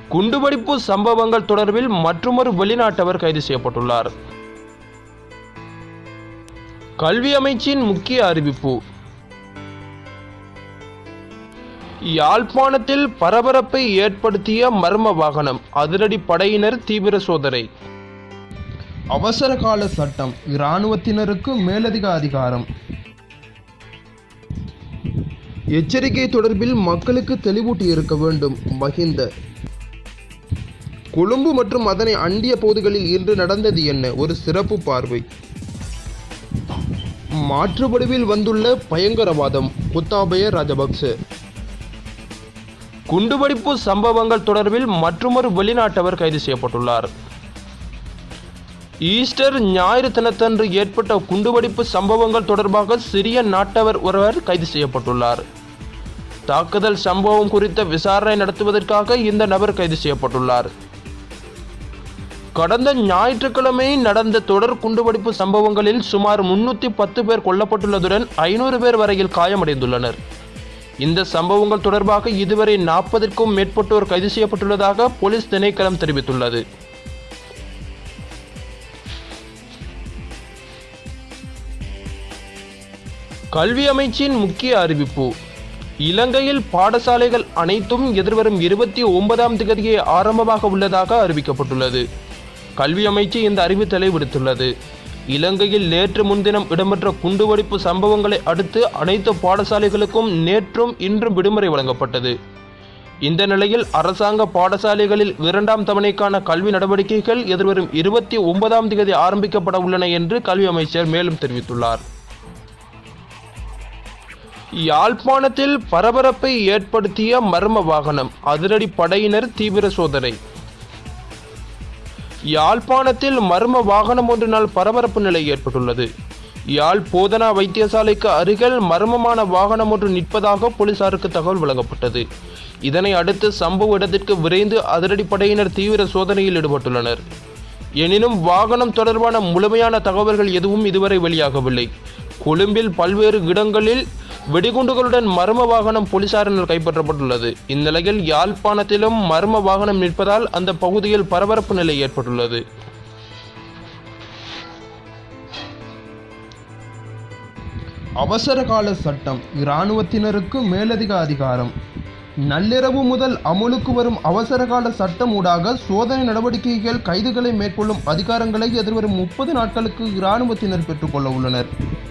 குண்டுவெடிப்பு சம்பவங்கள் தொடர்பில் மற்றொரு வெளிநாட்டவர் கைது செய்யப்பட்டுள்ளார் கல்வி அமைச்சின் முக்கிய அறிவிப்பு யாழ்ப்பாணத்தில் பரபரப்பை ஏற்படுத்திய மர்ம வாகனம் அதிரடி படையினர் தீவிர சோதனை அவசர கால சட்டம் இராணுவத்தினருக்கு மேலதிக அதிகாரம் எச்சரிக்கை தொடர்பில் மக்களுக்கு தெளிவூட்டி இருக்க வேண்டும் மஹிந்த கொழும்பு மற்றும் அதனை அண்டிய பகுதிகளில் இன்று நடந்தது என்ன ஒரு சிறப்பு பார்வை மாற்று வடிவில் வந்துள்ள பயங்கரவாதம் குத்தாபய ராஜபக்ச குண்டுவெடிப்பு சம்பவங்கள் தொடர்பில் மற்றொரு வெளிநாட்டவர் கைது செய்யப்பட்டுள்ளார் ஈஸ்டர் ஞாயிறு தினத்தன்று ஏற்பட்ட குண்டுவெடிப்பு சம்பவங்கள் தொடர்பாக சிறிய நாட்டவர் ஒருவர் கைது செய்யப்பட்டுள்ளார் தாக்குதல் சம்பவம் குறித்த விசாரணை நடத்துவதற்காக இந்த நபர் கைது செய்யப்பட்டுள்ளார் கடந்த ஞாயிற்றுக்கிழமை நடந்த தொடர் குண்டுவெடிப்பு சம்பவங்களில் சுமார் முன்னூற்றி பத்து பேர் கொல்லப்பட்டுள்ளதுடன் ஐநூறு பேர் வரையில் காயமடைந்துள்ளனர் இந்த சம்பவங்கள் தொடர்பாக இதுவரை நாற்பதுக்கும் மேற்பட்டோர் கைது செய்யப்பட்டுள்ளதாக போலீஸ் திணைக்களம் தெரிவித்துள்ளது கல்வி அமைச்சின் முக்கிய அறிவிப்பு இலங்கையில் பாடசாலைகள் அனைத்தும் எதிர்வரும் இருபத்தி ஒன்பதாம் தேதியே ஆரம்பமாக உள்ளதாக அறிவிக்கப்பட்டுள்ளது கல்வி அமைச்சு இந்த அறிவித்தலை விடுத்துள்ளது இலங்கையில் நேற்று முன்தினம் இடம்பெற்ற குண்டுவெடிப்பு சம்பவங்களை அடுத்து அனைத்து பாடசாலைகளுக்கும் நேற்றும் இன்றும் விடுமுறை வழங்கப்பட்டது இந்த நிலையில் அரசாங்க பாடசாலைகளில் இரண்டாம் தவணைக்கான கல்வி நடவடிக்கைகள் எதிர்வரும் இருபத்தி ஒன்பதாம் தேதி ஆரம்பிக்கப்பட உள்ளன என்று கல்வி அமைச்சர் மேலும் தெரிவித்துள்ளார் யாழ்ப்பாணத்தில் பரபரப்பை ஏற்படுத்திய மர்ம வாகனம் அதிரடி படையினர் தீவிர சோதனை யாழ்ப்பாணத்தில் மர்ம வாகனம் ஒன்றினால் பரபரப்பு நிலை ஏற்பட்டுள்ளது யாழ் போதனா வைத்தியசாலைக்கு அருகில் மர்மமான வாகனம் ஒன்று நிற்பதாக போலீசாருக்கு தகவல் வழங்கப்பட்டது இதனை அடுத்து சம்பவ இடத்திற்கு விரைந்து அதிரடிப்படையினர் தீவிர சோதனையில் ஈடுபட்டுள்ளனர் எனினும் வாகனம் தொடர்பான முழுமையான தகவல்கள் எதுவும் இதுவரை வெளியாகவில்லை கொழும்பில் பல்வேறு இடங்களில் வெடிகுண்டுகளுடன் மர்ம வாகனம் போலீசாரினால் கைப்பற்றப்பட்டுள்ளது இந்நிலையில் யாழ்ப்பாணத்திலும் மர்ம வாகனம் நிற்பதால் அந்த பகுதியில் பரபரப்பு நிலை ஏற்பட்டுள்ளது அவசர கால சட்டம் இராணுவத்தினருக்கு மேலதிக அதிகாரம் நள்ளிரவு முதல் அமுலுக்கு வரும் அவசர கால சட்டம் ஊடாக சோதனை நடவடிக்கைகள் கைதுகளை மேற்கொள்ளும் அதிகாரங்களை எதிர்வரும் முப்பது நாட்களுக்கு இராணுவத்தினர் பெற்றுக்கொள்ள உள்ளனர்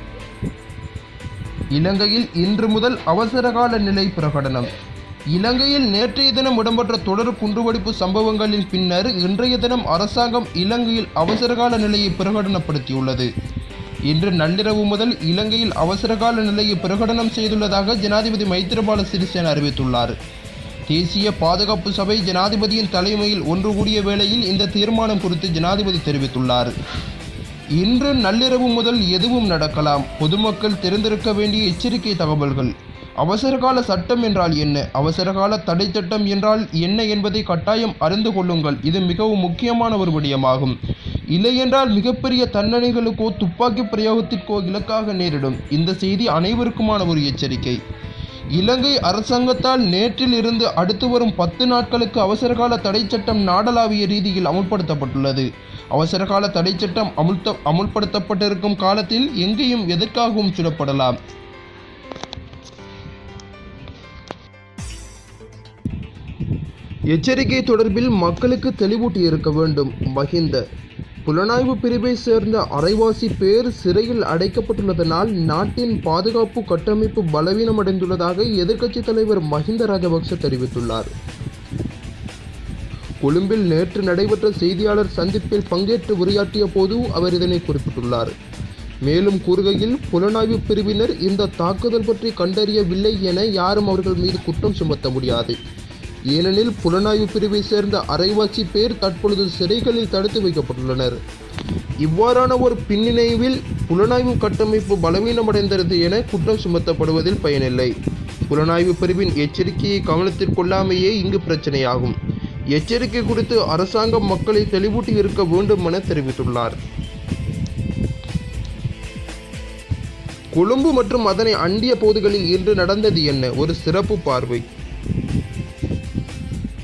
இலங்கையில் இன்று முதல் அவசரகால நிலை பிரகடனம் இலங்கையில் நேற்றைய தினம் இடம்பெற்ற தொடர் குண்டுவெடிப்பு சம்பவங்களின் பின்னர் இன்றைய தினம் அரசாங்கம் இலங்கையில் அவசரகால நிலையை பிரகடனப்படுத்தியுள்ளது இன்று நள்ளிரவு முதல் இலங்கையில் அவசரகால நிலையை பிரகடனம் செய்துள்ளதாக ஜனாதிபதி மைத்திரபால சிறிசேன அறிவித்துள்ளார் தேசிய பாதுகாப்பு சபை ஜனாதிபதியின் தலைமையில் ஒன்று கூடிய வேளையில் இந்த தீர்மானம் குறித்து ஜனாதிபதி தெரிவித்துள்ளார் இன்று நள்ளிரவு முதல் எதுவும் நடக்கலாம் பொதுமக்கள் தெரிந்திருக்க வேண்டிய எச்சரிக்கை தகவல்கள் அவசரகால சட்டம் என்றால் என்ன அவசரகால தடை சட்டம் என்றால் என்ன என்பதை கட்டாயம் அறிந்து கொள்ளுங்கள் இது மிகவும் முக்கியமான ஒரு விடயமாகும் இல்லையென்றால் மிகப்பெரிய தண்டனைகளுக்கோ துப்பாக்கி பிரயோகத்திற்கோ இலக்காக நேரிடும் இந்த செய்தி அனைவருக்குமான ஒரு எச்சரிக்கை இலங்கை அரசாங்கத்தால் நேற்றில் இருந்து அடுத்து வரும் பத்து நாட்களுக்கு அவசரகால தடை சட்டம் நாடளாவிய ரீதியில் அமுல்படுத்தப்பட்டுள்ளது அவசரகால தடை சட்டம் அமுல்த அமுல்படுத்தப்பட்டிருக்கும் காலத்தில் எங்கேயும் எதற்காகவும் சுடப்படலாம் எச்சரிக்கை தொடர்பில் மக்களுக்கு தெளிவூட்டி இருக்க வேண்டும் மஹிந்த புலனாய்வு பிரிவை சேர்ந்த அரைவாசி பேர் சிறையில் அடைக்கப்பட்டுள்ளதனால் நாட்டின் பாதுகாப்பு கட்டமைப்பு பலவீனமடைந்துள்ளதாக எதிர்க்கட்சித் தலைவர் மஹிந்த ராஜபக்ச தெரிவித்துள்ளார் கொழும்பில் நேற்று நடைபெற்ற செய்தியாளர் சந்திப்பில் பங்கேற்று உரையாற்றிய போது அவர் இதனை குறிப்பிட்டுள்ளார் மேலும் கூறுகையில் புலனாய்வு பிரிவினர் இந்த தாக்குதல் பற்றி கண்டறியவில்லை என யாரும் அவர்கள் மீது குற்றம் சுமத்த முடியாது ஏனெனில் புலனாய்வு பிரிவை சேர்ந்த அரைவாசி பேர் தற்பொழுது சிறைகளில் தடுத்து வைக்கப்பட்டுள்ளனர் இவ்வாறான ஒரு பின்னிணைவில் புலனாய்வு கட்டமைப்பு பலவீனமடைந்தது என குற்றம் சுமத்தப்படுவதில் பயனில்லை புலனாய்வு பிரிவின் எச்சரிக்கையை கவனத்திற்கொள்ளாமையே இங்கு பிரச்சனையாகும் எச்சரிக்கை குறித்து அரசாங்கம் மக்களை தெளிவூட்டி இருக்க வேண்டும் என தெரிவித்துள்ளார் கொழும்பு மற்றும் அதனை அண்டிய பகுதிகளில் இன்று நடந்தது என்ன ஒரு சிறப்பு பார்வை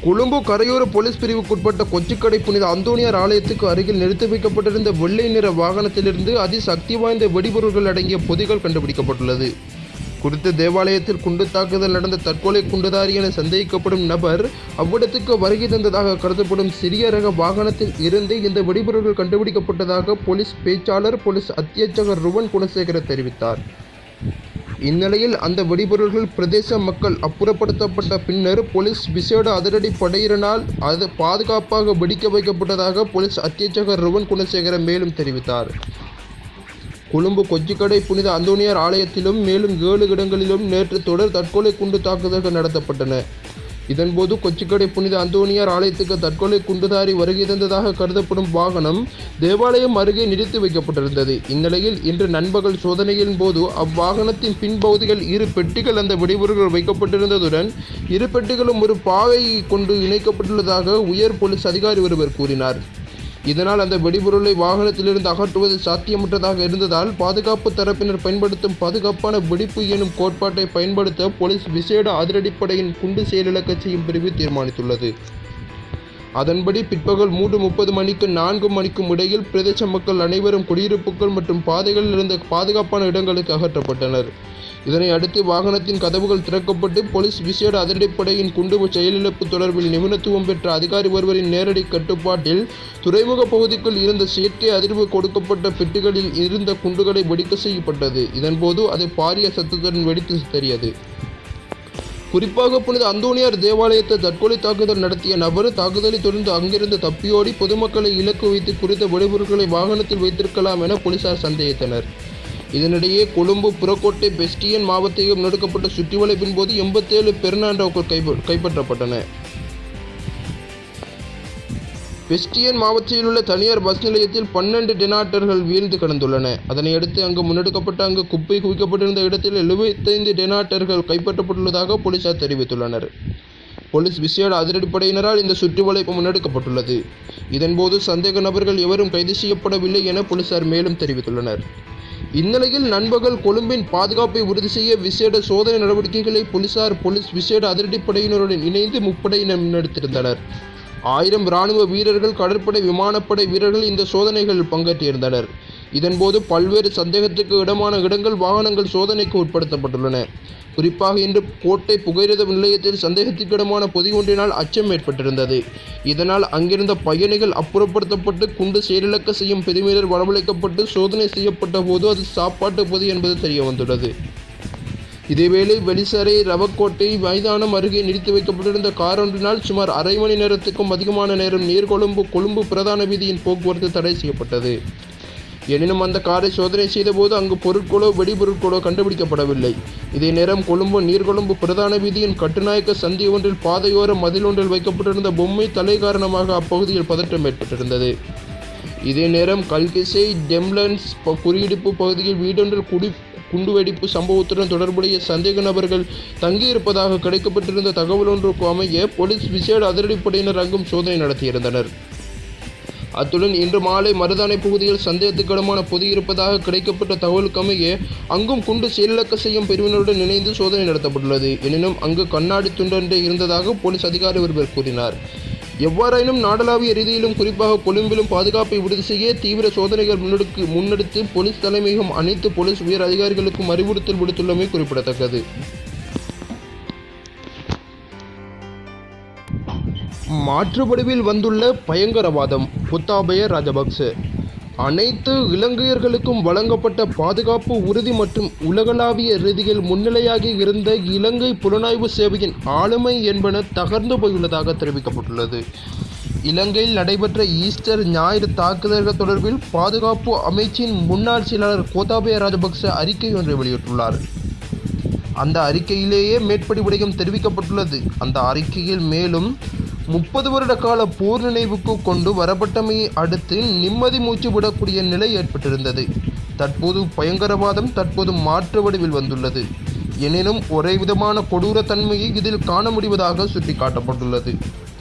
கொழும்பு கரையோர போலீஸ் பிரிவுக்குட்பட்ட கொச்சிக்கடை புனித அந்தோனியார் ஆலயத்துக்கு அருகில் நிறுத்தி வைக்கப்பட்டிருந்த வெள்ளை நிற வாகனத்திலிருந்து அதிசக்தி வாய்ந்த வெடிபொருட்கள் அடங்கிய பொதிகள் கண்டுபிடிக்கப்பட்டுள்ளது குறித்த தேவாலயத்தில் குண்டு தாக்குதல் நடந்த தற்கொலை குண்டுதாரி என சந்தேகிக்கப்படும் நபர் அவ்விடத்துக்கு வருகை தந்ததாக கருதப்படும் சிறிய ரக வாகனத்தில் இருந்து இந்த வெடிபொருட்கள் கண்டுபிடிக்கப்பட்டதாக போலீஸ் பேச்சாளர் போலீஸ் அத்தியட்சகர் ருவன் குணசேகர தெரிவித்தார் இந்நிலையில் அந்த வெடிபொருள்கள் பிரதேச மக்கள் அப்புறப்படுத்தப்பட்ட பின்னர் போலீஸ் விசேட அதிரடி படையினரால் அது பாதுகாப்பாக வெடிக்க வைக்கப்பட்டதாக போலீஸ் அத்தியட்சகர் ருவன் குணசேகர மேலும் தெரிவித்தார் கொழும்பு கொச்சிக்கடை புனித அந்தோனியார் ஆலயத்திலும் மேலும் ஏழு இடங்களிலும் நேற்று தொடர் தற்கொலை குண்டு தாக்குதல்கள் நடத்தப்பட்டன இதன்போது கொச்சிக்கடை புனித அந்தோனியார் ஆலயத்துக்கு தற்கொலை குண்டுதாரி வருகை தந்ததாக கருதப்படும் வாகனம் தேவாலயம் அருகே நிறுத்தி வைக்கப்பட்டிருந்தது இந்நிலையில் இன்று நண்பகல் சோதனையின் போது அவ்வாகனத்தின் பின்பகுதிகள் இரு பெட்டிகள் அந்த வெடிபொருட்கள் வைக்கப்பட்டிருந்ததுடன் இரு பெட்டிகளும் ஒரு பாவை கொண்டு இணைக்கப்பட்டுள்ளதாக உயர் போலீஸ் அதிகாரி ஒருவர் கூறினார் இதனால் அந்த வெடிபொருளை வாகனத்திலிருந்து அகற்றுவது சாத்தியமற்றதாக இருந்ததால் பாதுகாப்பு தரப்பினர் பயன்படுத்தும் பாதுகாப்பான வெடிப்பு எனும் கோட்பாட்டை பயன்படுத்த போலீஸ் விசேட அதிரடிப்படையின் குண்டு செயலிழக்க செய்யும் பிரிவு தீர்மானித்துள்ளது அதன்படி பிற்பகல் மூன்று முப்பது மணிக்கு நான்கு மணிக்கும் இடையில் பிரதேச மக்கள் அனைவரும் குடியிருப்புகள் மற்றும் பாதைகளில் இருந்த பாதுகாப்பான இடங்களுக்கு அகற்றப்பட்டனர் இதனை அடுத்து வாகனத்தின் கதவுகள் திறக்கப்பட்டு போலீஸ் விசேட அதிரடிப்படையின் குண்டு செயலிழப்பு தொடர்பில் நிபுணத்துவம் பெற்ற அதிகாரி ஒருவரின் நேரடி கட்டுப்பாட்டில் துறைமுக பகுதிக்குள் இருந்த செயற்கை அதிர்வு கொடுக்கப்பட்ட பெட்டிகளில் இருந்த குண்டுகளை வெடிக்க செய்யப்பட்டது இதன்போது அது பாரிய சத்தத்துடன் வெடித்து சிதறியது குறிப்பாக புனித அந்தோனியார் தேவாலயத்தை தற்கொலை தாக்குதல் நடத்திய நபர் தாக்குதலை தொடர்ந்து அங்கிருந்து தப்பியோடி பொதுமக்களை இலக்கு வைத்து குறித்த வெடிபொருட்களை வாகனத்தில் வைத்திருக்கலாம் என போலீசார் சந்தேகித்தனர் இதனிடையே கொழும்பு புறக்கோட்டை பெஸ்டியன் மாவட்டத்தையும் நடுக்கப்பட்ட சுற்றிவளைப்பின் போது எண்பத்தேழு பெருநாண்டோக்கள் கைப்ப கைப்பற்றப்பட்டன பெஸ்டியன் மாவட்டத்தில் உள்ள தனியார் பஸ் நிலையத்தில் பன்னெண்டு டெனாட்டர்கள் வீழ்ந்து கிடந்துள்ளன அதனையடுத்து அங்கு முன்னெடுக்கப்பட்ட அங்கு குப்பை குவிக்கப்பட்டிருந்த இடத்தில் எழுபத்தைந்து டெனாட்டர்கள் கைப்பற்றப்பட்டுள்ளதாக போலீசார் தெரிவித்துள்ளனர் போலீஸ் விசேட அதிரடிப்படையினரால் இந்த சுற்றுவளைப்பு முன்னெடுக்கப்பட்டுள்ளது இதன்போது சந்தேக நபர்கள் எவரும் கைது செய்யப்படவில்லை என போலீசார் மேலும் தெரிவித்துள்ளனர் இந்நிலையில் நண்பகல் கொழும்பின் பாதுகாப்பை உறுதி செய்ய விசேட சோதனை நடவடிக்கைகளை போலீசார் போலீஸ் விசேட அதிரடிப்படையினருடன் இணைந்து முப்படையினர் முன்னெடுத்திருந்தனர் ஆயிரம் இராணுவ வீரர்கள் கடற்படை விமானப்படை வீரர்கள் இந்த சோதனைகளில் பங்கேற்றிருந்தனர் இதன்போது பல்வேறு சந்தேகத்துக்கு இடமான இடங்கள் வாகனங்கள் சோதனைக்கு உட்படுத்தப்பட்டுள்ளன குறிப்பாக இன்று கோட்டை புகையிரத நிலையத்தில் சந்தேகத்துக்கிடமான பொதி ஒன்றினால் அச்சம் ஏற்பட்டிருந்தது இதனால் அங்கிருந்த பயணிகள் அப்புறப்படுத்தப்பட்டு குண்டு செயலிழக்க செய்யும் பிரிவினர் வரவழைக்கப்பட்டு சோதனை செய்யப்பட்ட போது அது சாப்பாட்டு பொதி என்பது தெரிய வந்துள்ளது இதேவேளை வெளிசரை ரவக்கோட்டை மைதானம் அருகே நிறுத்தி வைக்கப்பட்டிருந்த கார் ஒன்றினால் சுமார் அரை மணி நேரத்துக்கும் அதிகமான நேரம் நீர்கொழும்பு கொழும்பு பிரதான வீதியின் போக்குவரத்து தடை செய்யப்பட்டது எனினும் அந்த காரை சோதனை செய்தபோது அங்கு பொருட்களோ வெடிபொருட்களோ கண்டுபிடிக்கப்படவில்லை இதே நேரம் கொழும்பு நீர்கொழும்பு பிரதான வீதியின் கட்டுநாயக்க சந்தி ஒன்றில் பாதையோர மதில் ஒன்றில் வைக்கப்பட்டிருந்த பொம்மை தலை காரணமாக அப்பகுதியில் பதற்றம் ஏற்பட்டிருந்தது இதே நேரம் கல்கிசை டெம்லன்ஸ் ப- குடியிருப்பு பகுதியில் வீடொன்றில் குடி குண்டுவெடிப்பு சம்பவத்துடன் தொடர்புடைய சந்தேக நபர்கள் தங்கியிருப்பதாக கிடைக்கப்பட்டிருந்த தகவல் ஒன்றுக்கு அமைய போலீஸ் விசேட அதிரடிப்படையினர் அங்கும் சோதனை நடத்தியிருந்தனர் அத்துடன் இன்று மாலை மருதானை பகுதியில் சந்தேகத்துக்கிடமான பொதி இருப்பதாக கிடைக்கப்பட்ட தகவலுக்கு அமைய அங்கும் குண்டு செயலிழக்க செய்யும் பிரிவினருடன் இணைந்து சோதனை நடத்தப்பட்டுள்ளது எனினும் அங்கு கண்ணாடி துண்டொன்றே இருந்ததாக போலீஸ் அதிகாரி ஒருவர் கூறினார் எவ்வாறாயினும் நாடளாவிய ரீதியிலும் குறிப்பாக கொழும்பிலும் பாதுகாப்பை உறுதி செய்ய தீவிர சோதனைகள் முன்னெடுக்கு முன்னெடுத்து போலீஸ் தலைமையகம் அனைத்து போலீஸ் உயர் அதிகாரிகளுக்கும் அறிவுறுத்தல் விடுத்துள்ளமை குறிப்பிடத்தக்கது மாற்று வடிவில் வந்துள்ள பயங்கரவாதம் புத்தாபய ராஜபக்ச அனைத்து இலங்கையர்களுக்கும் வழங்கப்பட்ட பாதுகாப்பு உறுதி மற்றும் உலகளாவிய ரீதியில் முன்னிலையாகி இருந்த இலங்கை புலனாய்வு சேவையின் ஆளுமை என்பன தகர்ந்து போயுள்ளதாக தெரிவிக்கப்பட்டுள்ளது இலங்கையில் நடைபெற்ற ஈஸ்டர் ஞாயிறு தாக்குதல்கள் தொடர்பில் பாதுகாப்பு அமைச்சின் முன்னாள் செயலாளர் கோத்தாபய ராஜபக்ச அறிக்கை ஒன்றை வெளியிட்டுள்ளார் அந்த அறிக்கையிலேயே மேற்படி விடயம் தெரிவிக்கப்பட்டுள்ளது அந்த அறிக்கையில் மேலும் முப்பது வருட கால போர் நினைவுக்கு கொண்டு வரப்பட்டமையை அடுத்து நிம்மதி மூச்சு விடக்கூடிய நிலை ஏற்பட்டிருந்தது தற்போது பயங்கரவாதம் தற்போது மாற்று வடிவில் வந்துள்ளது எனினும் ஒரே விதமான கொடூர தன்மையை இதில் காண முடிவதாக சுட்டிக்காட்டப்பட்டுள்ளது